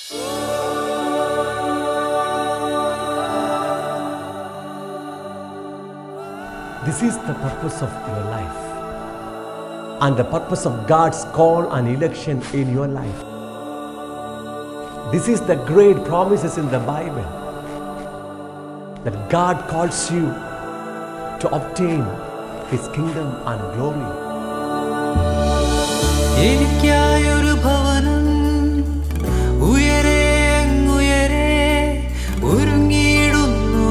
This is the purpose of your life and the purpose of God's call and election in your life. This is the great promises in the Bible that God calls you to obtain His kingdom and glory. എനിക്കായൊരു ഭവനം ഉയരെ അങ്ങുയരെ ഒരുങ്ങിയിടുന്നു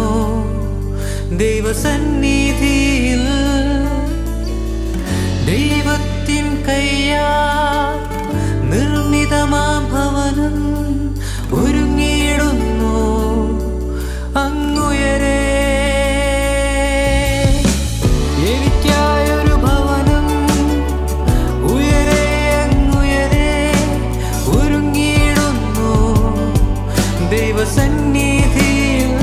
ദൈവസന്നിധിയിൽ ദൈവത്തിൻ കയ്യാ നിർമ്മിതമാ ഭവനം ഒരുങ്ങിയിടുന്നു അങ്ങുയരെ എനിക്കായൊരു ഭവനം ഉയരെ അങ്ങുയരെ ഒരുങ്ങിയിടുന്നു ദൈവസന്നിധിയിൽ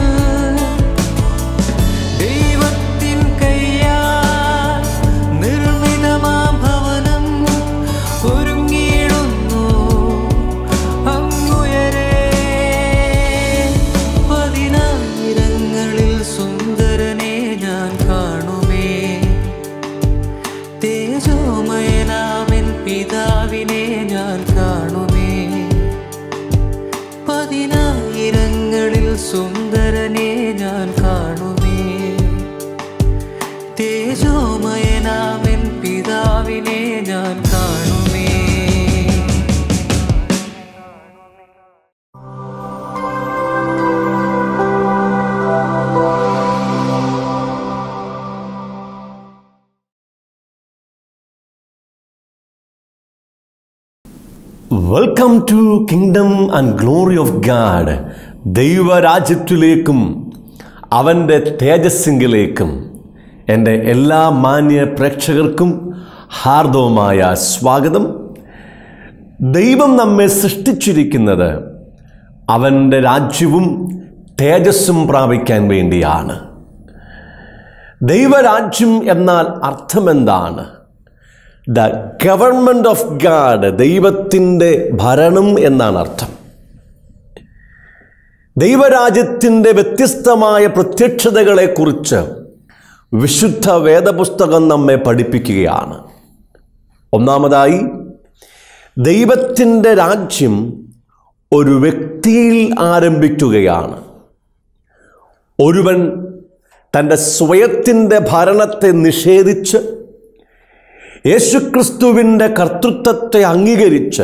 ദൈവത്തിൻ കയ്യാൽ നിർമ്മിതമാ ഭവനം ഒരുങ്ങിയിടുന്നു അങ്ങുയരെ പതിനായിരങ്ങളിൽ സുന്ദരനെ ഞാൻ കാണുമേ തേജോമയനാമൻ പിതാവിനെ ഞാൻ കാണുമേ പതിനായിരങ്ങളിൽ സുന്ദരനെ ഞാൻ കാണുമേ തേജോമയനാമൻ പിതാവിനെ ഞാൻ കാണുമേ welcome to kingdom and glory of God ദൈവരാജ്യത്തിലേക്കും അവൻ്റെ തേജസ്സിങ്കിലേക്കും എൻ്റെ എല്ലാ മാന്യ പ്രേക്ഷകർക്കും ഹാർദവമായ സ്വാഗതം ദൈവം നമ്മെ സൃഷ്ടിച്ചിരിക്കുന്നത് അവൻ്റെ രാജ്യവും തേജസ്സും പ്രാപിക്കാൻ വേണ്ടിയാണ് ദൈവരാജ്യം എന്നാൽ അർത്ഥമെന്താണ് ദ ഗവൺമെന്റ് ഓഫ് ഗാഡ് ദൈവത്തിൻ്റെ ഭരണം എന്നാണ് അർത്ഥം ദൈവരാജ്യത്തിൻ്റെ വ്യത്യസ്തമായ പ്രത്യക്ഷതകളെക്കുറിച്ച് വിശുദ്ധ വേദപുസ്തകം നമ്മെ പഠിപ്പിക്കുകയാണ് ഒന്നാമതായി ദൈവത്തിൻ്റെ രാജ്യം ഒരു വ്യക്തിയിൽ ആരംഭിക്കുകയാണ് ഒരുവൻ തൻ്റെ സ്വയത്തിൻ്റെ ഭരണത്തെ നിഷേധിച്ച് യേശുക്രിസ്തുവിൻ്റെ കർത്തൃത്വത്തെ അംഗീകരിച്ച്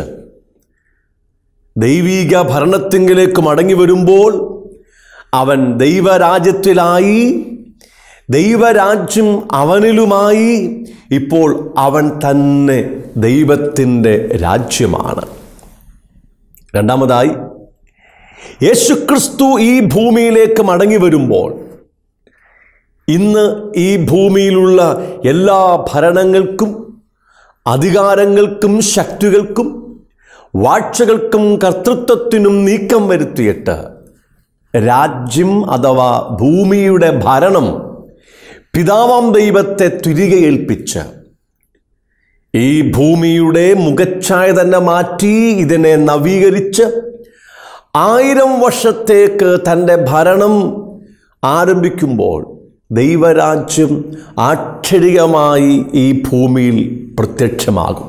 ദൈവീക ഭരണത്തിങ്കിലേക്ക് മടങ്ങി വരുമ്പോൾ അവൻ ദൈവരാജ്യത്തിലായി ദൈവരാജ്യം അവനിലുമായി ഇപ്പോൾ അവൻ തന്നെ ദൈവത്തിൻ്റെ രാജ്യമാണ് രണ്ടാമതായി യേശുക്രിസ്തു ഈ ഭൂമിയിലേക്ക് മടങ്ങി വരുമ്പോൾ ഇന്ന് ഈ ഭൂമിയിലുള്ള എല്ലാ ഭരണങ്ങൾക്കും അധികാരങ്ങൾക്കും ശക്തികൾക്കും വാഴ്ചകൾക്കും കർത്തൃത്വത്തിനും നീക്കം വരുത്തിയിട്ട് രാജ്യം അഥവാ ഭൂമിയുടെ ഭരണം പിതാവാം ദൈവത്തെ തിരികെ ഏൽപ്പിച്ച് ഈ ഭൂമിയുടെ മുഖച്ഛായ തന്നെ മാറ്റി ഇതിനെ നവീകരിച്ച് ആയിരം വർഷത്തേക്ക് തൻ്റെ ഭരണം ആരംഭിക്കുമ്പോൾ ദൈവരാജ്യം ആക്ഷരികമായി ഈ ഭൂമിയിൽ പ്രത്യക്ഷമാകും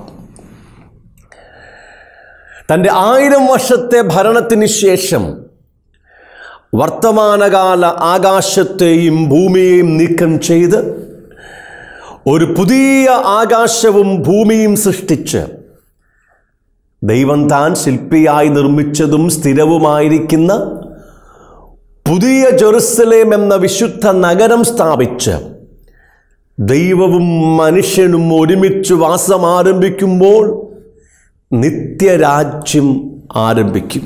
തൻ്റെ ആയിരം വർഷത്തെ ഭരണത്തിന് ശേഷം വർത്തമാനകാല ആകാശത്തെയും ഭൂമിയെയും നീക്കം ചെയ്ത് ഒരു പുതിയ ആകാശവും ഭൂമിയും സൃഷ്ടിച്ച് ദൈവം താൻ ശില്പിയായി നിർമ്മിച്ചതും സ്ഥിരവുമായിരിക്കുന്ന പുതിയ ജെറുസലേം എന്ന വിശുദ്ധ നഗരം സ്ഥാപിച്ച് ദൈവവും മനുഷ്യനും ഒരുമിച്ച് വാസം ആരംഭിക്കുമ്പോൾ നിത്യരാജ്യം ആരംഭിക്കും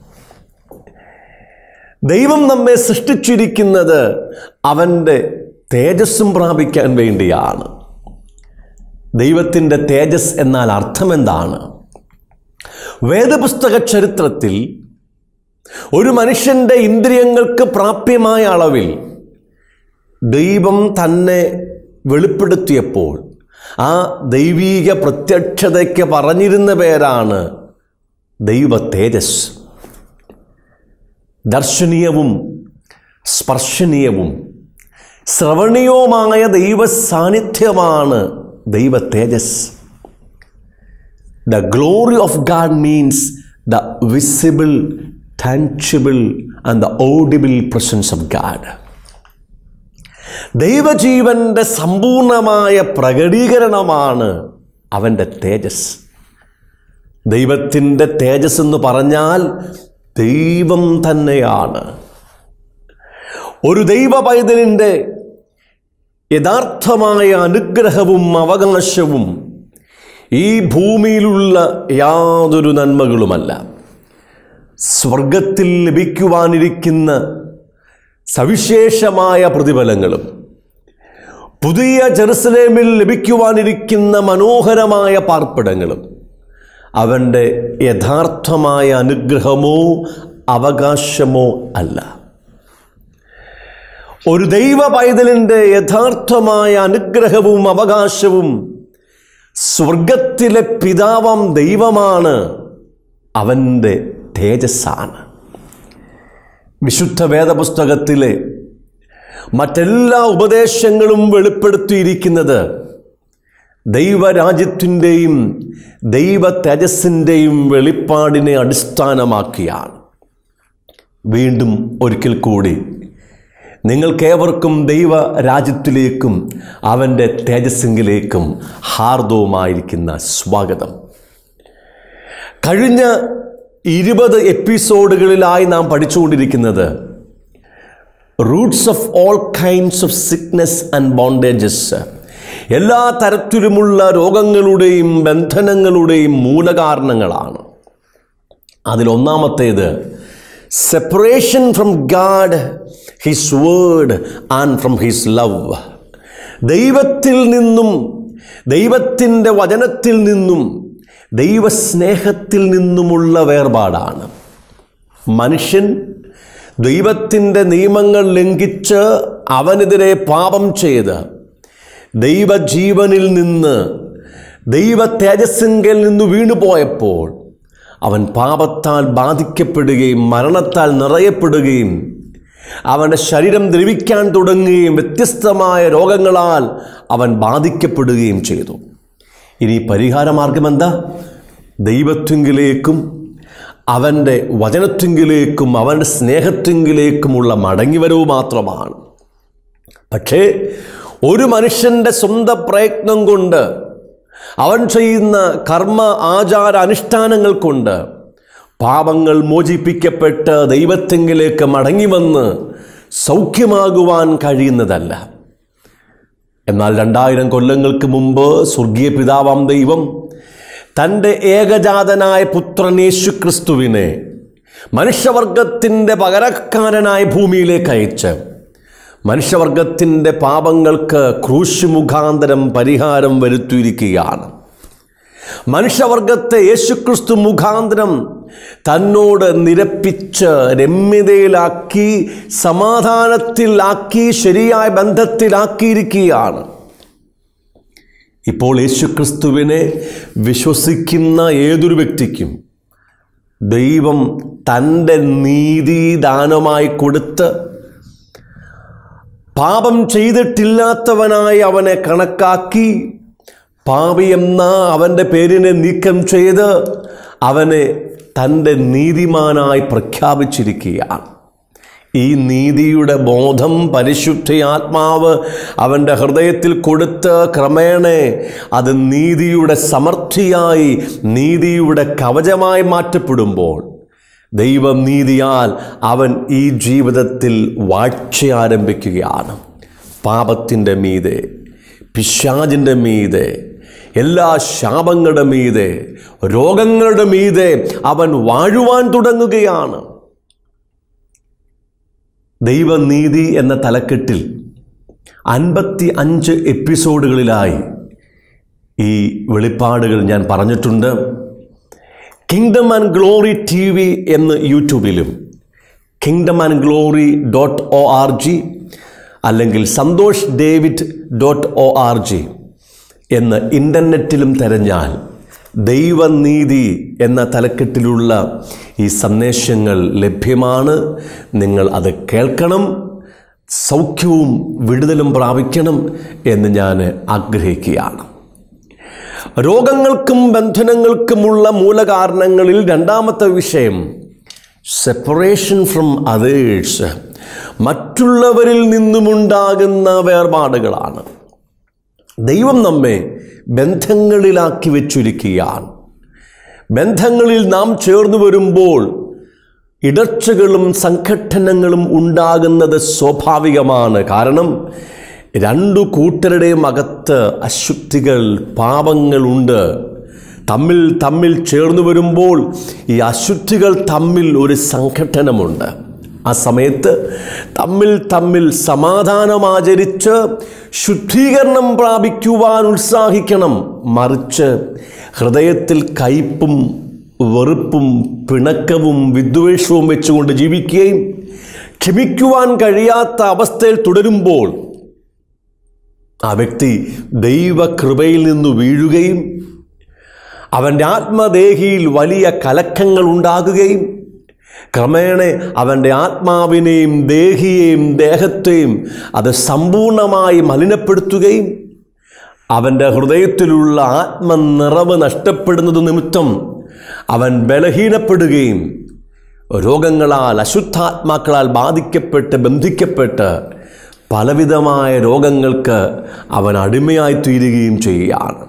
ദൈവം നമ്മെ സൃഷ്ടിച്ചിരിക്കുന്നത് അവൻ്റെ തേജസ്സും പ്രാപിക്കാൻ വേണ്ടിയാണ് ദൈവത്തിൻ്റെ തേജസ് എന്നാൽ അർത്ഥമെന്താണ് വേദപുസ്തക ചരിത്രത്തിൽ ഒരു മനുഷ്യൻ്റെ ഇന്ദ്രിയങ്ങൾക്ക് പ്രാപ്യമായ അളവിൽ ദൈവം തന്നെ വെളിപ്പെടുത്തിയപ്പോൾ ആ ദൈവീക പ്രത്യക്ഷതയ്ക്ക് പറഞ്ഞിരുന്ന പേരാണ് ദൈവ തേജസ് ദർശനീയവും സ്പർശനീയവും ശ്രവണീയവുമായ ദൈവ സാന്നിധ്യമാണ് ദൈവ തേജസ് the glory of God means the visible tangible and the audible presence of God ദൈവജീവന്റെ സമ്പൂർണമായ പ്രകടീകരണമാണ് അവൻ്റെ തേജസ് ദൈവത്തിൻ്റെ തേജസ് എന്ന് പറഞ്ഞാൽ ദൈവം തന്നെയാണ് ഒരു ദൈവ പൈതലിൻ്റെ യഥാർത്ഥമായ അനുഗ്രഹവും അവകാശവും ഈ ഭൂമിയിലുള്ള യാതൊരു നന്മകളുമല്ല സ്വർഗത്തിൽ ലഭിക്കുവാനിരിക്കുന്ന സവിശേഷമായ പ്രതിഫലങ്ങളും പുതിയ ജെറുസലേമിൽ ലഭിക്കുവാനിരിക്കുന്ന മനോഹരമായ പാർപ്പിടങ്ങളും അവൻ്റെ യഥാർത്ഥമായ അനുഗ്രഹമോ അവകാശമോ അല്ല ഒരു ദൈവ പൈതലിൻ്റെ യഥാർത്ഥമായ അനുഗ്രഹവും അവകാശവും സ്വർഗത്തിലെ പിതാവാം ദൈവമാണ് അവൻ്റെ തേജസ്സാണ് വിശുദ്ധ വേദപുസ്തകത്തിലെ മറ്റെല്ലാ ഉപദേശങ്ങളും വെളിപ്പെടുത്തിയിരിക്കുന്നത് ദൈവരാജ്യത്തിൻ്റെയും ദൈവ തേജസ്സിൻ്റെയും വെളിപ്പാടിനെ അടിസ്ഥാനമാക്കിയാണ് വീണ്ടും ഒരിക്കൽ കൂടി നിങ്ങൾക്കേവർക്കും ദൈവ രാജ്യത്തിലേക്കും അവൻ്റെ തേജസ്സിങ്കിലേക്കും ഹാർദവുമായിരിക്കുന്ന സ്വാഗതം കഴിഞ്ഞ ഇരുപത് എപ്പിസോഡുകളിലായി നാം പഠിച്ചുകൊണ്ടിരിക്കുന്നത് roots of all kinds of sickness and bondages എല്ലാ തരത്തിലുമുള്ള രോഗങ്ങളുടെയും ബന്ധനങ്ങളുടെയും മൂലകാരണങ്ങളാണ് അതിലൊന്നാമത്തേത് separation from God his word and from his love ദൈവത്തിൽ നിന്നും ദൈവത്തിൻ്റെ വചനത്തിൽ നിന്നും ദൈവസ്നേഹത്തിൽ നിന്നുമുള്ള വേർപാടാണ് മനുഷ്യൻ ദൈവത്തിൻ്റെ നിയമങ്ങൾ ലംഘിച്ച് അവനെതിരെ പാപം ചെയ്ത് ദൈവജീവനിൽ നിന്ന് ദൈവ തേജസ്സിങ്കൽ നിന്ന് വീണുപോയപ്പോൾ അവൻ പാപത്താൽ ബാധിക്കപ്പെടുകയും മരണത്താൽ നിറയപ്പെടുകയും അവൻ്റെ ശരീരം ദ്രവിക്കാൻ തുടങ്ങുകയും വ്യത്യസ്തമായ രോഗങ്ങളാൽ അവൻ ബാധിക്കപ്പെടുകയും ചെയ്തു ഇനി പരിഹാരമാർഗം എന്താ ദൈവത്വങ്കിലേക്കും അവൻ്റെ വചനത്വങ്കിലേക്കും അവൻ്റെ സ്നേഹത്വങ്കിലേക്കുമുള്ള മടങ്ങിവരവ് മാത്രമാണ് പക്ഷേ ഒരു മനുഷ്യൻ്റെ സ്വന്തം പ്രയത്നം കൊണ്ട് അവൻ ചെയ്യുന്ന കർമ്മ ആചാര അനുഷ്ഠാനങ്ങൾ കൊണ്ട് പാപങ്ങൾ മോചിപ്പിക്കപ്പെട്ട് ദൈവത്തെങ്കിലേക്ക് മടങ്ങി വന്ന് സൗഖ്യമാകുവാൻ കഴിയുന്നതല്ല എന്നാൽ രണ്ടായിരം കൊല്ലങ്ങൾക്ക് മുമ്പ് സ്വർഗീയ പിതാവാം ദൈവം തൻ്റെ ഏകജാതനായ പുത്രൻ യേശു ക്രിസ്തുവിനെ മനുഷ്യവർഗത്തിൻ്റെ പകരക്കാരനായ ഭൂമിയിലേക്ക് അയച്ച് മനുഷ്യവർഗത്തിൻ്റെ പാപങ്ങൾക്ക് ക്രൂശ് മുഖാന്തരം പരിഹാരം വരുത്തിയിരിക്കുകയാണ് മനുഷ്യവർഗത്തെ യേശുക്രിസ്തു മുഖാന്തരം തന്നോട് നിരപ്പിച്ച് രമ്യതയിലാക്കി സമാധാനത്തിലാക്കി ശരിയായ ബന്ധത്തിലാക്കിയിരിക്കുകയാണ് ഇപ്പോൾ യേശുക്രിസ്തുവിനെ വിശ്വസിക്കുന്ന ഏതൊരു വ്യക്തിക്കും ദൈവം തൻ്റെ നീതി ദാനമായി കൊടുത്ത് പാപം ചെയ്തിട്ടില്ലാത്തവനായി അവനെ കണക്കാക്കി പാപി എന്ന അവൻ്റെ പേരിനെ നീക്കം ചെയ്ത് അവനെ തൻ്റെ നീതിമാനായി പ്രഖ്യാപിച്ചിരിക്കുകയാണ് ഈ നീതിയുടെ ബോധം പരിശുദ്ധയാത്മാവ് അവൻ്റെ ഹൃദയത്തിൽ കൊടുത്ത് ക്രമേണ അത് നീതിയുടെ സമർത്ഥിയായി നീതിയുടെ കവചമായി മാറ്റപ്പെടുമ്പോൾ ദൈവം നീതിയാൽ അവൻ ഈ ജീവിതത്തിൽ വാഴ്ച ആരംഭിക്കുകയാണ് പാപത്തിൻ്റെ മീതെ പിശാചിൻ്റെ മീതെ എല്ലാ ശാപങ്ങളുടെ മീതെ രോഗങ്ങളുടെ മീതെ അവൻ വാഴുവാൻ തുടങ്ങുകയാണ് ദൈവനീതി എന്ന തലക്കെട്ടിൽ അൻപത്തി അഞ്ച് എപ്പിസോഡുകളിലായി ഈ വെളിപ്പാടുകൾ ഞാൻ പറഞ്ഞിട്ടുണ്ട് kingdom and glory T V എന്ന് യൂട്യൂബിലും kingdom and glory dot O R G അല്ലെങ്കിൽ Santhosh David dot O R G എന്ന് ഇൻ്റർനെറ്റിലും തിരഞ്ഞാൽ ദൈവനീതി എന്ന തലക്കെട്ടിലുള്ള ഈ സന്ദേശങ്ങൾ ലഭ്യമാണ് നിങ്ങൾ അത് കേൾക്കണം സൗഖ്യവും വിടുതലും പ്രാപിക്കണം എന്ന് ഞാൻ ആഗ്രഹിക്കുകയാണ് രോഗങ്ങൾക്കും ബന്ധനങ്ങൾക്കുമുള്ള മൂലകാരണങ്ങളിൽ രണ്ടാമത്തെ വിഷയം സെപ്പറേഷൻ ഫ്രം അതേഴ്സ് മറ്റുള്ളവരിൽ നിന്നുമുണ്ടാകുന്ന വേർപാടുകളാണ് ദൈവം നമ്മെ ബന്ധങ്ങളിലാക്കി വെച്ചിരിക്കുകയാണ് ബന്ധങ്ങളിൽ നാം ചേർന്ന് വരുമ്പോൾ ഇടർച്ചകളും സംഘട്ടനങ്ങളും ഉണ്ടാകുന്നത് സ്വാഭാവികമാണ് കാരണം രണ്ടു കൂട്ടരുടെയും അകത്ത് അശുദ്ധികൾ പാപങ്ങളുണ്ട് തമ്മിൽ തമ്മിൽ ചേർന്ന് വരുമ്പോൾ ഈ അശുദ്ധികൾ തമ്മിൽ ഒരു സംഘട്ടനമുണ്ട് ആ സമയത്ത് തമ്മിൽ തമ്മിൽ സമാധാനമാചരിച്ച് ശുദ്ധീകരണം പ്രാപിക്കുവാൻ ഉത്സാഹിക്കണം മറിച്ച് ഹൃദയത്തിൽ കയ്പും വെറുപ്പും പിണക്കവും വിദ്വേഷവും വെച്ചുകൊണ്ട് ജീവിക്കുകയും ക്ഷമിക്കുവാൻ കഴിയാത്ത അവസ്ഥയിൽ തുടരുമ്പോൾ ആ വ്യക്തി ദൈവകൃപയിൽ നിന്ന് വീഴുകയും അവൻ്റെ ആത്മദേഹിയിൽ വലിയ കലക്കങ്ങൾ ഉണ്ടാകുകയും ക്രമേണ അവൻ്റെ ആത്മാവിനെയും ദേഹിയെയും ദേഹത്തെയും അത് സമ്പൂർണമായി മലിനപ്പെടുത്തുകയും അവൻ്റെ ഹൃദയത്തിലുള്ള ആത്മനിറവ് നഷ്ടപ്പെടുന്നത് നിമിത്തം അവൻ ബലഹീനപ്പെടുകയും രോഗങ്ങളാൽ അശുദ്ധാത്മാക്കളാൽ ബാധിക്കപ്പെട്ട് ബന്ധിക്കപ്പെട്ട് പലവിധമായ രോഗങ്ങൾക്ക് അവൻ അടിമയായി തീരുകയും ചെയ്യുകയാണ്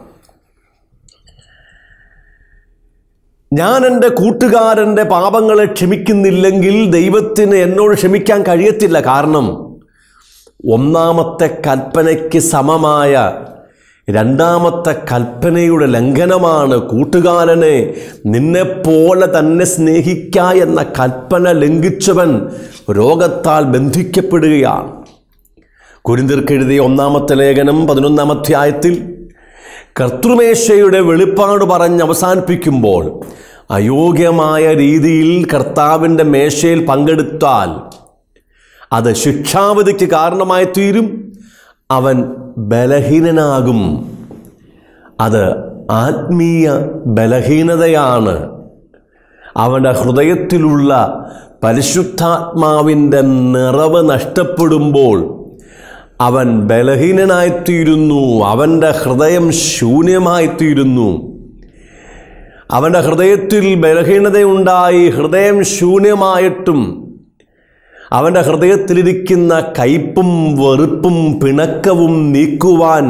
ഞാൻ എൻ്റെ കൂട്ടുകാരൻ്റെ പാപങ്ങളെ ക്ഷമിക്കുന്നില്ലെങ്കിൽ ദൈവത്തിന് എന്നോട് ക്ഷമിക്കാൻ കഴിയത്തില്ല കാരണം ഒന്നാമത്തെ കൽപ്പനയ്ക്ക് സമമായ രണ്ടാമത്തെ കൽപ്പനയുടെ ലംഘനമാണ് കൂട്ടുകാരനെ നിന്നെപ്പോലെ തന്നെ സ്നേഹിക്ക എന്ന കൽപ്പന ലംഘിച്ചവൻ രോഗത്താൽ ബന്ധിക്കപ്പെടുകയാണ് കുരിന്തിർക്കെഴുതിയ ഒന്നാമത്തെ ലേഖനം പതിനൊന്നാം അധ്യായത്തിൽ കർത്തൃമേശയുടെ വെളിപ്പാട് പറഞ്ഞ് അവസാനിപ്പിക്കുമ്പോൾ അയോഗ്യമായ രീതിയിൽ കർത്താവിൻ്റെ മേശയിൽ പങ്കെടുത്താൽ അത് ശിക്ഷാവിധിക്ക് കാരണമായി തീരും അവൻ ബലഹീനനാകും അത് ആത്മീയ ബലഹീനതയാണ് അവൻ്റെ ഹൃദയത്തിലുള്ള പരിശുദ്ധാത്മാവിൻ്റെ നിറവ് നഷ്ടപ്പെടുമ്പോൾ അവൻ ബലഹീനനായിത്തീരുന്നു അവൻ്റെ ഹൃദയം ശൂന്യമായിത്തീരുന്നു അവൻ്റെ ഹൃദയത്തിൽ ബലഹീനതയുണ്ടായി ഹൃദയം ശൂന്യമായിട്ടും അവൻ്റെ ഹൃദയത്തിലിരിക്കുന്ന കയ്പും വെറുപ്പും പിണക്കവും നീക്കുവാൻ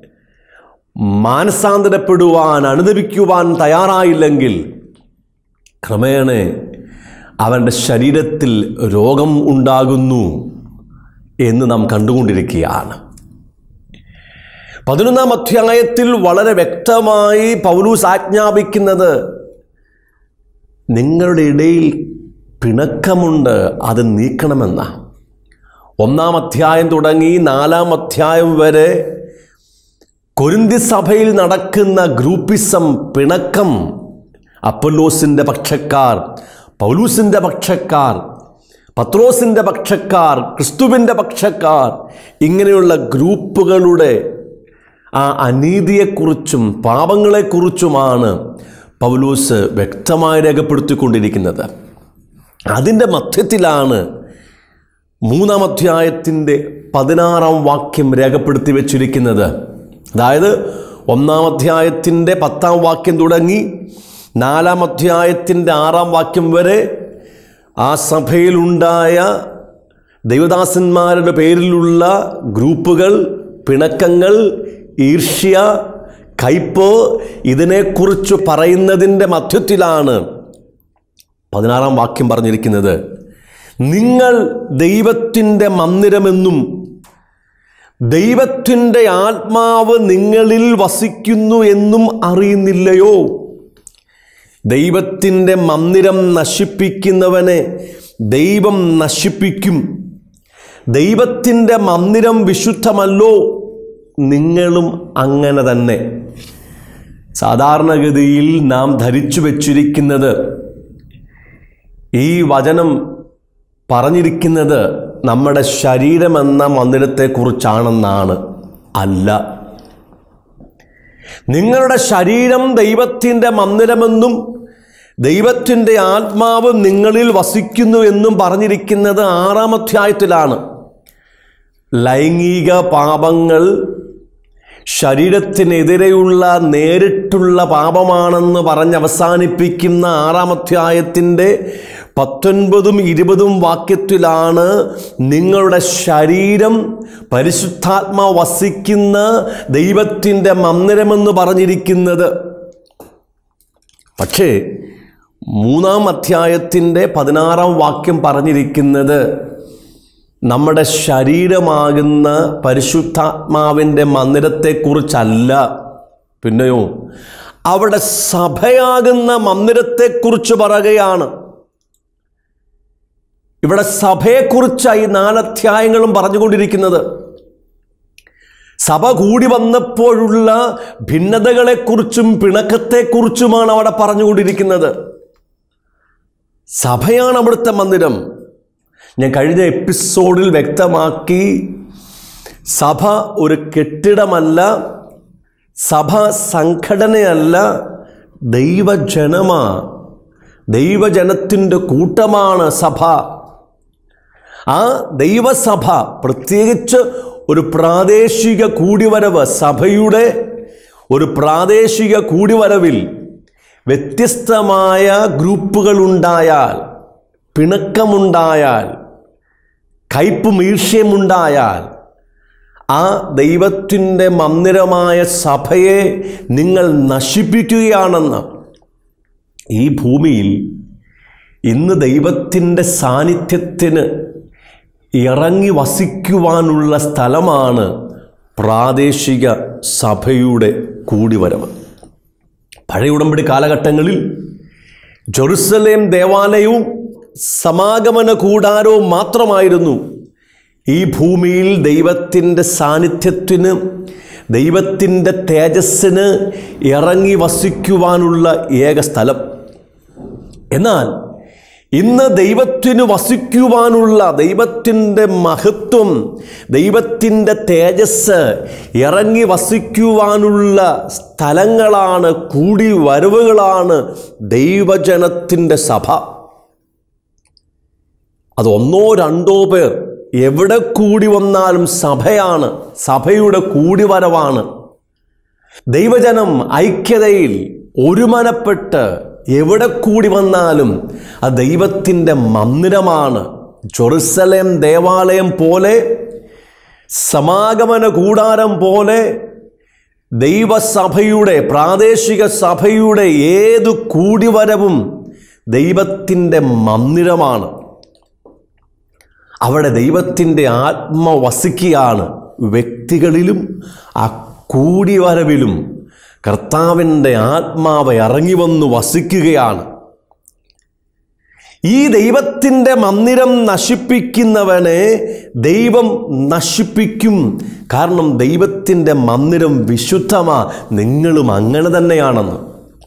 മാനസാന്തരപ്പെടുവാൻ അനുദപിക്കുവാൻ തയ്യാറായില്ലെങ്കിൽ ക്രമേണ അവൻ്റെ ശരീരത്തിൽ രോഗം ഉണ്ടാകുന്നു എന്ന് നാം കണ്ടുകൊണ്ടിരിക്കുകയാണ് പതിനൊന്നാം അധ്യായത്തിൽ വളരെ വ്യക്തമായി പൗലൂസ് ആജ്ഞാപിക്കുന്നത് നിങ്ങളുടെ ഇടയിൽ പിണക്കമുണ്ട് അത് നീക്കണമെന്ന ഒന്നാം അധ്യായം തുടങ്ങി നാലാം അധ്യായം വരെ കൊരിന്തി സഭയിൽ നടക്കുന്ന ഗ്രൂപ്പിസം പിണക്കം അപ്പൊല്ലോസിൻ്റെ പക്ഷക്കാർ പൗലൂസിൻ്റെ പക്ഷക്കാർ പത്രോസിൻ്റെ പക്ഷക്കാർ ക്രിസ്തുവിൻ്റെ പക്ഷക്കാർ ഇങ്ങനെയുള്ള ഗ്രൂപ്പുകളുടെ ആ അനീതിയെക്കുറിച്ചും പാപങ്ങളെക്കുറിച്ചുമാണ് പൗലൂസ് വ്യക്തമായി രേഖപ്പെടുത്തിക്കൊണ്ടിരിക്കുന്നത് അതിൻ്റെ മധ്യത്തിലാണ് മൂന്നാം അധ്യായത്തിൻ്റെ പതിനാറാം വാക്യം രേഖപ്പെടുത്തി വച്ചിരിക്കുന്നത് അതായത് ഒന്നാം അധ്യായത്തിൻ്റെ പത്താം വാക്യം തുടങ്ങി നാലാം അധ്യായത്തിൻ്റെ ആറാം വാക്യം വരെ ആ സഭയിലുണ്ടായ ദൈവദാസന്മാരുടെ പേരിലുള്ള ഗ്രൂപ്പുകൾ പിണക്കങ്ങൾ ഈർഷ്യ കയ്പ് ഇതിനെക്കുറിച്ച് പറയുന്നതിൻ്റെ മധ്യത്തിലാണ് പതിനാറാം വാക്യം പറഞ്ഞിരിക്കുന്നത് നിങ്ങൾ ദൈവത്തിൻ്റെ മന്ദിരമെന്നും ദൈവത്തിൻ്റെ ആത്മാവ് നിങ്ങളിൽ വസിക്കുന്നു എന്നും അറിയുന്നില്ലയോ ദൈവത്തിൻ്റെ മന്ദിരം നശിപ്പിക്കുന്നവനെ ദൈവം നശിപ്പിക്കും ദൈവത്തിൻ്റെ മന്ദിരം വിശുദ്ധമല്ലോ നിങ്ങളും അങ്ങനെ തന്നെ സാധാരണഗതിയിൽ നാം ധരിച്ചു വച്ചിരിക്കുന്നത് ഈ വചനം പറഞ്ഞിരിക്കുന്നത് നമ്മുടെ ശരീരമെന്ന മന്ദിരത്തെക്കുറിച്ചാണെന്നാണ് അല്ല നിങ്ങളുടെ ശരീരം ദൈവത്തിൻ്റെ മന്ദിരമെന്നും ദൈവത്തിൻ്റെ ആത്മാവ് നിങ്ങളിൽ വസിക്കുന്നു എന്നും പറഞ്ഞിരിക്കുന്നത് ആറാം അധ്യായത്തിലാണ് ലൈംഗിക പാപങ്ങൾ ശരീരത്തിനെതിരെയുള്ള നേരിട്ടുള്ള പാപമാണെന്ന് പറഞ്ഞ് അവസാനിപ്പിക്കുന്ന ആറാം അധ്യായത്തിൻ്റെ പത്തൊൻപതും ഇരുപതും വാക്യത്തിലാണ് നിങ്ങളുടെ ശരീരം പരിശുദ്ധാത്മാ വസിക്കുന്ന ദൈവത്തിൻ്റെ മന്ദിരമെന്ന് പറഞ്ഞിരിക്കുന്നത് പക്ഷേ മൂന്നാം അധ്യായത്തിൻ്റെ പതിനാറാം വാക്യം പറഞ്ഞിരിക്കുന്നത് നമ്മുടെ ശരീരമാകുന്ന പരിശുദ്ധാത്മാവിൻ്റെ മന്ദിരത്തെക്കുറിച്ചല്ല പിന്നെയോ അവിടെ സഭയാകുന്ന മന്ദിരത്തെക്കുറിച്ച് പറയുകയാണ് ഇവിടെ സഭയെക്കുറിച്ചായി നാലധ്യായങ്ങളും പറഞ്ഞുകൊണ്ടിരിക്കുന്നത് സഭ കൂടി വന്നപ്പോഴുള്ള ഭിന്നതകളെക്കുറിച്ചും പിണക്കത്തെക്കുറിച്ചുമാണ് അവിടെ പറഞ്ഞുകൊണ്ടിരിക്കുന്നത് സഭയാണ് അവിടുത്തെ മന്ദിരം ഞാൻ കഴിഞ്ഞ എപ്പിസോഡിൽ വ്യക്തമാക്കി സഭ ഒരു കെട്ടിടമല്ല സഭ സംഘടനയല്ല ദൈവജനമാ ദൈവജനത്തിൻ്റെ കൂട്ടമാണ് സഭ ആ ദൈവസഭ പ്രത്യേകിച്ച് ഒരു പ്രാദേശിക കൂടിവരവ് സഭയുടെ ഒരു പ്രാദേശിക കൂടിവരവിൽ വ്യത്യസ്തമായ ഗ്രൂപ്പുകൾ ഉണ്ടായാൽ പിണക്കമുണ്ടായാൽ കയ്പും ഈർഷ്യമുണ്ടായാൽ ആ ദൈവത്തിൻ്റെ മന്ദിരമായ സഭയെ നിങ്ങൾ നശിപ്പിക്കുകയാണെന്ന് ഈ ഭൂമിയിൽ ഇന്ന് ദൈവത്തിൻ്റെ സാന്നിധ്യത്തിന് ഇറങ്ങി വസിക്കുവാനുള്ള സ്ഥലമാണ് പ്രാദേശിക സഭയുടെ കൂടിവരവ് പഴയ ഉടമ്പടി കാലഘട്ടങ്ങളിൽ ജെറുസലേം ദേവാലയവും സമാഗമന കൂടാരവും മാത്രമായിരുന്നു ഈ ഭൂമിയിൽ ദൈവത്തിൻ്റെ സാന്നിധ്യത്തിന് ദൈവത്തിൻ്റെ തേജസ്സിന് ഇറങ്ങി വസിക്കുവാനുള്ള ഏക സ്ഥലം എന്നാൽ ഇന്ന് ദൈവത്തിന് വസിക്കുവാനുള്ള ദൈവത്തിൻ്റെ മഹത്വം ദൈവത്തിൻ്റെ തേജസ് ഇറങ്ങി വസിക്കുവാനുള്ള സ്ഥലങ്ങളാണ് കൂടി വരവുകളാണ് ദൈവജനത്തിൻ്റെ സഭ അത് ഒന്നോ രണ്ടോ പേർ എവിടെ കൂടി വന്നാലും സഭയാണ് സഭയുടെ കൂടിവരവാണ് ദൈവജനം ഐക്യതയിൽ ഒരുമനപ്പെട്ട് എവിടെ കൂടി വന്നാലും അത് ദൈവത്തിൻ്റെ മന്ദിരമാണ് ജെറുസലേം ദേവാലയം പോലെ സമാഗമന കൂടാരം പോലെ ദൈവസഭയുടെ പ്രാദേശിക സഭയുടെ ഏതു കൂടിവരവും ദൈവത്തിൻ്റെ മന്ദിരമാണ് അവിടെ ദൈവത്തിൻ്റെ ആത്മ വസിക്കുകയാണ് വ്യക്തികളിലും ആ കൂടിവരവിലും കർത്താവിൻ്റെ ആത്മാവ് ഇറങ്ങി വന്ന് വസിക്കുകയാണ് ഈ ദൈവത്തിൻ്റെ മന്ദിരം നശിപ്പിക്കുന്നവനെ ദൈവം നശിപ്പിക്കും കാരണം ദൈവത്തിൻ്റെ മന്ദിരം വിശുദ്ധമാ നിങ്ങളും അങ്ങനെ തന്നെയാണെന്ന്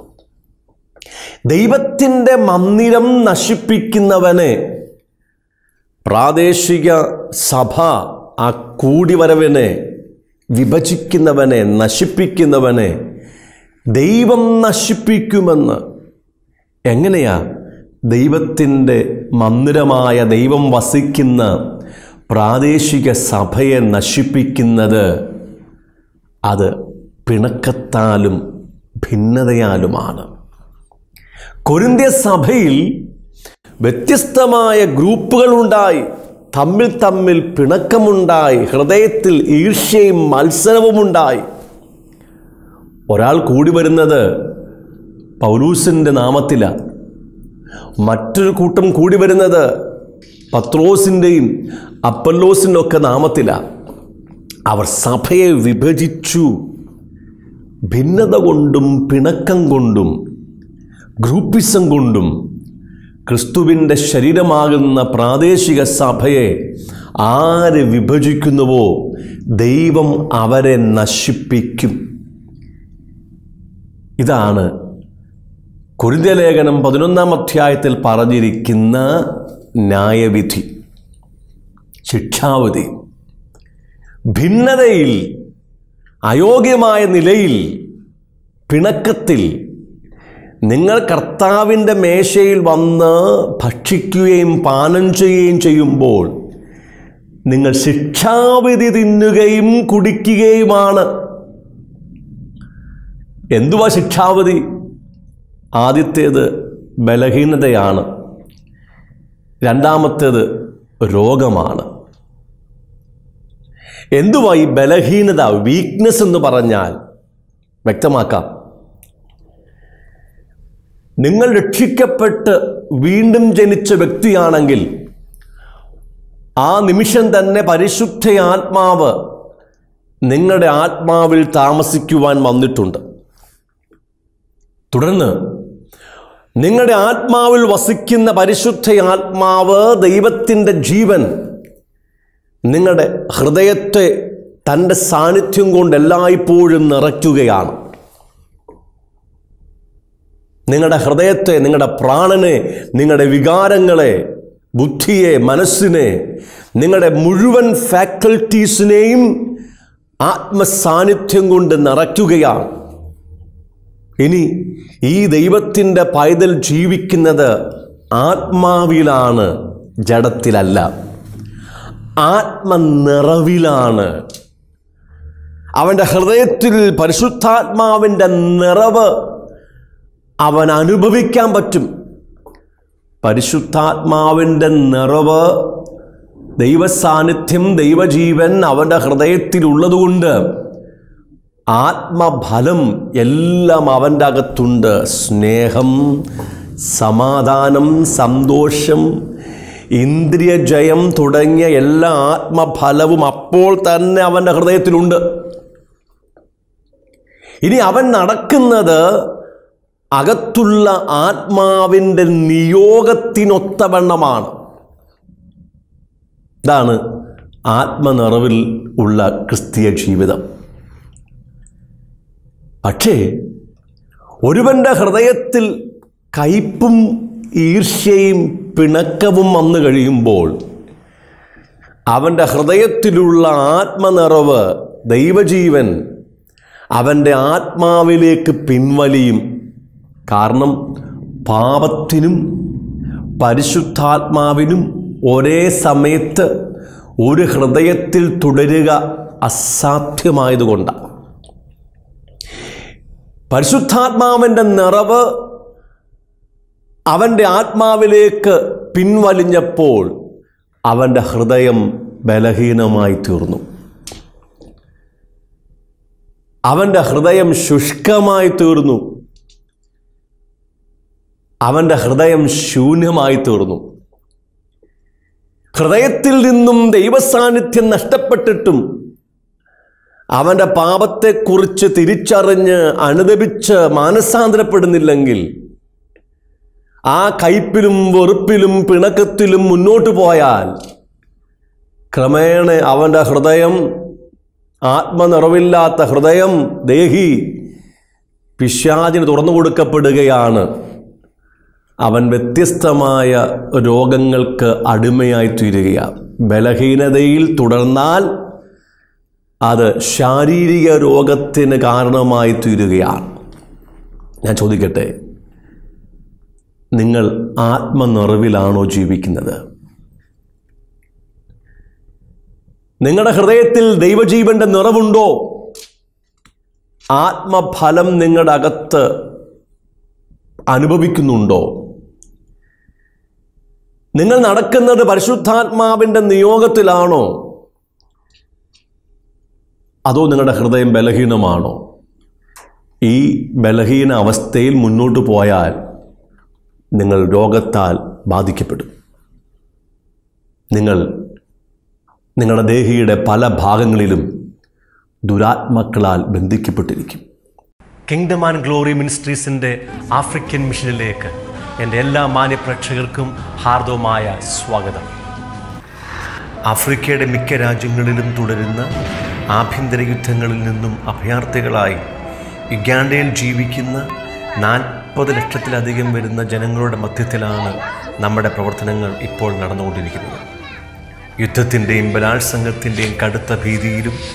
ദൈവത്തിൻ്റെ മന്ദിരം നശിപ്പിക്കുന്നവനെ പ്രാദേശിക സഭ ആ കൂടിവരവിനെ വിഭജിക്കുന്നവനെ നശിപ്പിക്കുന്നവനെ ദൈവം നശിപ്പിക്കുമെന്ന് എങ്ങനെയാ ദൈവത്തിൻ്റെ മന്ദിരമായ ദൈവം വസിക്കുന്ന പ്രാദേശിക സഭയെ നശിപ്പിക്കുന്നത് അത് പിണക്കത്താലും ഭിന്നതയാലുമാണ് കൊരിന്ത്യ സഭയിൽ വ്യത്യസ്തമായ ഗ്രൂപ്പുകളുണ്ടായി തമ്മിൽ തമ്മിൽ പിണക്കമുണ്ടായി ഹൃദയത്തിൽ ഈർഷ്യയും മത്സരവുമുണ്ടായി ഒരാൾ കൂടി വരുന്നത് പൗലൂസിൻ്റെ നാമത്തിലാണ് മറ്റൊരു കൂട്ടം കൂടി വരുന്നത് പത്രോസിൻ്റെയും അപ്പല്ലോസിൻ്റെ ഒക്കെ നാമത്തിലാണ് അവർ സഭയെ വിഭജിച്ചു ഭിന്നത കൊണ്ടും പിണക്കം കൊണ്ടും ഗ്രൂപ്പിസം കൊണ്ടും ക്രിസ്തുവിൻ്റെ ശരീരമാകുന്ന പ്രാദേശിക സഭയെ ആര് വിഭജിക്കുന്നുവോ ദൈവം അവരെ നശിപ്പിക്കും ഇതാണ് കുരുന്യലേഖനം പതിനൊന്നാം അധ്യായത്തിൽ പറഞ്ഞിരിക്കുന്ന ന്യായവിധി ശിക്ഷാവിധി ഭിന്നതയിൽ അയോഗ്യമായ നിലയിൽ പിണക്കത്തിൽ നിങ്ങൾ കർത്താവിൻ്റെ മേശയിൽ വന്ന് ഭക്ഷിക്കുകയും പാനം ചെയ്യുകയും ചെയ്യുമ്പോൾ നിങ്ങൾ ശിക്ഷാവിധി തിന്നുകയും കുടിക്കുകയുമാണ് എന്തുവാ ശിക്ഷാവിധി ആദ്യത്തേത് ബലഹീനതയാണ് രണ്ടാമത്തേത് രോഗമാണ് എന്തുവാ ഈ ബലഹീനത വീക്ക്നെസ് എന്ന് പറഞ്ഞാൽ വ്യക്തമാക്കാം നിങ്ങൾ രക്ഷിക്കപ്പെട്ട് വീണ്ടും ജനിച്ച വ്യക്തിയാണെങ്കിൽ ആ നിമിഷം തന്നെ പരിശുദ്ധ ആത്മാവ് നിങ്ങളുടെ ആത്മാവിൽ താമസിക്കുവാൻ വന്നിട്ടുണ്ട് തുടർന്ന് നിങ്ങളുടെ ആത്മാവിൽ വസിക്കുന്ന പരിശുദ്ധ ആത്മാവ് ദൈവത്തിൻ്റെ ജീവൻ നിങ്ങളുടെ ഹൃദയത്തെ തൻ്റെ സാന്നിധ്യം കൊണ്ട് എല്ലായ്പ്പോഴും നിറയ്ക്കുകയാണ് നിങ്ങളുടെ ഹൃദയത്തെ നിങ്ങളുടെ പ്രാണനെ നിങ്ങളുടെ വികാരങ്ങളെ ബുദ്ധിയെ മനസ്സിനെ നിങ്ങളുടെ മുഴുവൻ ഫാക്കൽറ്റീസിനെയും ആത്മസാന്നിധ്യം കൊണ്ട് നിറയ്ക്കുകയാണ് ഇനി ഈ ദൈവത്തിൻ്റെ പൈതൽ ജീവിക്കുന്നത് ആത്മാവിലാണ് ജഡത്തിലല്ല ആത്മനിറവിലാണ് അവൻ്റെ ഹൃദയത്തിൽ പരിശുദ്ധാത്മാവിൻ്റെ നിറവ് അവൻ അനുഭവിക്കാൻ പറ്റും പരിശുദ്ധാത്മാവിൻ്റെ നിറവ് ദൈവസാന്നിധ്യം ദൈവജീവൻ അവൻ്റെ ഹൃദയത്തിലുള്ളതുകൊണ്ട് ആത്മഫലം എല്ലാം അവൻ്റെ അകത്തുണ്ട് സ്നേഹം സമാധാനം സന്തോഷം ഇന്ദ്രിയജയം തുടങ്ങിയ എല്ലാ ആത്മഫലവും അപ്പോൾ തന്നെ അവൻ്റെ ഹൃദയത്തിലുണ്ട് ഇനി അവൻ നടക്കുന്നത് അകത്തുള്ള ആത്മാവിൻ്റെ നിയോഗത്തിനൊത്തവണ്ണമാണ് ഇതാണ് ആത്മനിറവിൽ ഉള്ള ക്രിസ്തീയ ജീവിതം പക്ഷേ ഒരുവൻ്റെ ഹൃദയത്തിൽ കയ്പും ഈർഷ്യയും പിണക്കവും വന്നു കഴിയുമ്പോൾ അവൻ്റെ ഹൃദയത്തിലുള്ള ആത്മനിറവ് ദൈവജീവൻ അവൻ്റെ ആത്മാവിലേക്ക് പിൻവലിയും കാരണം പാപത്തിനും പരിശുദ്ധാത്മാവിനും ഒരേ സമയത്ത് ഒരു ഹൃദയത്തിൽ തുടരുക അസാധ്യമായതുകൊണ്ടാണ് പരിശുദ്ധാത്മാവിൻ്റെ നിറവ് അവൻ്റെ ആത്മാവിലേക്ക് പിൻവലിഞ്ഞപ്പോൾ അവൻ്റെ ഹൃദയം ബലഹീനമായി തീർന്നു അവൻ്റെ ഹൃദയം ശുഷ്കമായി തീർന്നു അവൻ്റെ ഹൃദയം ശൂന്യമായി തീർന്നു ഹൃദയത്തിൽ നിന്നും ദൈവസാന്നിധ്യം നഷ്ടപ്പെട്ടിട്ടും അവൻ്റെ പാപത്തെക്കുറിച്ച് തിരിച്ചറിഞ്ഞ് അനുദപിച്ച് മാനസാന്തരപ്പെടുന്നില്ലെങ്കിൽ ആ കയ്പിലും വെറുപ്പിലും പിണക്കത്തിലും മുന്നോട്ട് പോയാൽ ക്രമേണ അവൻ്റെ ഹൃദയം ആത്മനിറവില്ലാത്ത ഹൃദയം ദേഹി പിശാചിന് തുറന്നു കൊടുക്കപ്പെടുകയാണ് അവൻ വ്യത്യസ്തമായ രോഗങ്ങൾക്ക് അടിമയായി തീരുകയാണ് ബലഹീനതയിൽ തുടർന്നാൽ അത് ശാരീരിക രോഗത്തിന് കാരണമായി തീരുകയാണ് ഞാൻ ചോദിക്കട്ടെ നിങ്ങൾ ആത്മനിറവിലാണോ ജീവിക്കുന്നത് നിങ്ങളുടെ ഹൃദയത്തിൽ ദൈവജീവന്റെ നിറവുണ്ടോ ആത്മഫലം നിങ്ങളുടെ അകത്ത് അനുഭവിക്കുന്നുണ്ടോ നിങ്ങൾ നടക്കുന്നത് പരിശുദ്ധാത്മാവിൻ്റെ നിയോഗത്തിലാണോ അതോ നിങ്ങളുടെ ഹൃദയം ബലഹീനമാണോ ഈ ബലഹീന അവസ്ഥയിൽ മുന്നോട്ട് പോയാൽ നിങ്ങൾ രോഗത്താൽ ബാധിക്കപ്പെടും നിങ്ങൾ നിങ്ങളുടെ ദേഹിയുടെ പല ഭാഗങ്ങളിലും ദുരാത്മാക്കളാൽ ബന്ധിക്കപ്പെട്ടിരിക്കും കിങ്ഡം ആൻഡ് ഗ്ലോറി മിനിസ്ട്രീസിൻ്റെ ആഫ്രിക്കൻ മിഷനിലേക്ക് എൻ്റെ എല്ലാ മാന്യപ്രേക്ഷകർക്കും ഹാർദവമായ സ്വാഗതം ആഫ്രിക്കയുടെ മിക്ക രാജ്യങ്ങളിലും തുടരുന്ന ആഭ്യന്തര യുദ്ധങ്ങളിൽ നിന്നും അഭയാർത്ഥികളായി യുഗാണ്ടയിൽ ജീവിക്കുന്ന നാൽപ്പത് ലക്ഷത്തിലധികം വരുന്ന ജനങ്ങളുടെ മധ്യത്തിലാണ് നമ്മുടെ പ്രവർത്തനങ്ങൾ ഇപ്പോൾ നടന്നുകൊണ്ടിരിക്കുന്നത് യുദ്ധത്തിൻ്റെയും ബലാത്സംഗത്തിൻ്റെയും കടുത്ത ഭീതിയിലും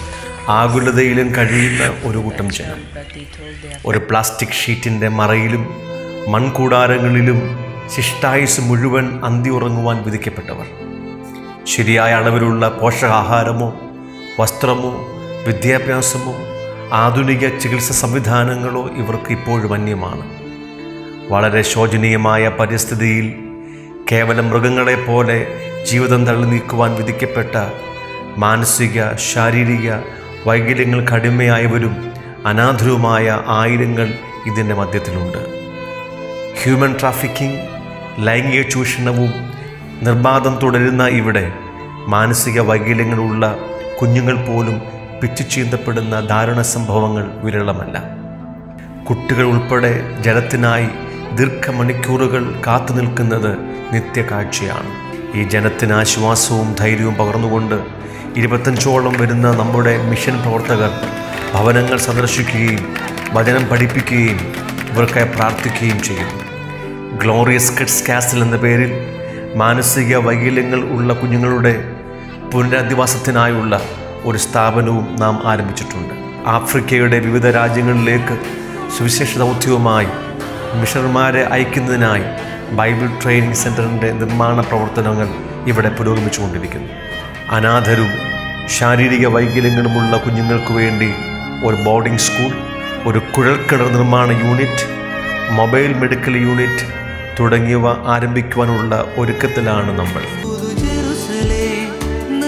ആകുലതയിലും കഴിയുന്ന ഒരു കൂട്ടം ജനം But they told their ഒരു പ്ലാസ്റ്റിക് ഷീറ്റിൻ്റെ മറയിലും മൺകൂടാരങ്ങളിലും ശിഷ്ടായുസ് മുഴുവൻ അന്തി ഉറങ്ങുവാൻ വിധിക്കപ്പെട്ടവർ ശരിയായ അളവിലുള്ള പോഷകാഹാരമോ വസ്ത്രമോ വിദ്യാഭ്യാസമോ ആധുനിക ചികിത്സ സംവിധാനങ്ങളോ ഇവർക്ക് ഇപ്പോഴും അന്യമാണ് വളരെ ശോചനീയമായ പരിസ്ഥിതിയിൽ കേവലം മൃഗങ്ങളെപ്പോലെ ജീവിതം തള്ളി നീക്കുവാൻ വിധിക്കപ്പെട്ട മാനസിക ശാരീരിക വൈകല്യങ്ങൾ കടുമയായവരും അനാഥരുമായ ആയിരങ്ങൾ ഇതിൻ്റെ മധ്യത്തിലുണ്ട് ഹ്യൂമൻ ട്രാഫിക്കിംഗ് ലൈംഗിക ചൂഷണവും നിർബാധം തുടരുന്ന ഇവിടെ മാനസിക വൈകല്യങ്ങളുള്ള കുഞ്ഞുങ്ങൾ പോലും പിച്ചുചീന്തപ്പെടുന്ന ദാരുണ സംഭവങ്ങൾ വിരളമല്ല കുട്ടികൾ ഉൾപ്പെടെ ജലത്തിനായി ദീർഘമണിക്കൂറുകൾ കാത്തു നിൽക്കുന്നത് നിത്യകാഴ്ചയാണ് ഈ ജനത്തിന് ആശ്വാസവും ധൈര്യവും പകർന്നുകൊണ്ട് ഇരുപത്തഞ്ചോളം വരുന്ന നമ്മുടെ മിഷൻ പ്രവർത്തകർ ഭവനങ്ങൾ സന്ദർശിക്കുകയും വചനം പഠിപ്പിക്കുകയും ഇവർക്കായി പ്രാർത്ഥിക്കുകയും ചെയ്യും ഗ്ലോറിയസ് കിഡ്സ് കാസിൽ എന്ന പേരിൽ മാനസിക വൈകല്യങ്ങൾ ഉള്ള കുഞ്ഞുങ്ങളുടെ പുനരധിവാസത്തിനായുള്ള ഒരു സ്ഥാപനവും നാം ആരംഭിച്ചിട്ടുണ്ട് ആഫ്രിക്കയുടെ വിവിധ രാജ്യങ്ങളിലേക്ക് സുവിശേഷ ദൗത്യവുമായി മിഷണർമാരെ അയക്കുന്നതിനായി ബൈബിൾ ട്രെയിനിങ് സെൻറ്ററിൻ്റെ നിർമ്മാണ പ്രവർത്തനങ്ങൾ ഇവിടെ പുരോഗമിച്ചുകൊണ്ടിരിക്കുന്നു അനാഥരും ശാരീരിക വൈകല്യങ്ങളുമുള്ള കുഞ്ഞുങ്ങൾക്ക് വേണ്ടി ഒരു ബോർഡിംഗ് സ്കൂൾ ഒരു കുഴൽക്കിണർ നിർമ്മാണ യൂണിറ്റ് മൊബൈൽ മെഡിക്കൽ യൂണിറ്റ് തുടങ്ങിയവ ആരംഭിക്കുവാനുള്ള ഒരുക്കത്തിലാണ് നമ്മൾ പുതു ജെറുസലേ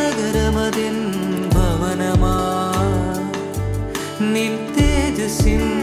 നഗരമതിൻ ഭവനമാ നിൻ തേജസ്സിൻ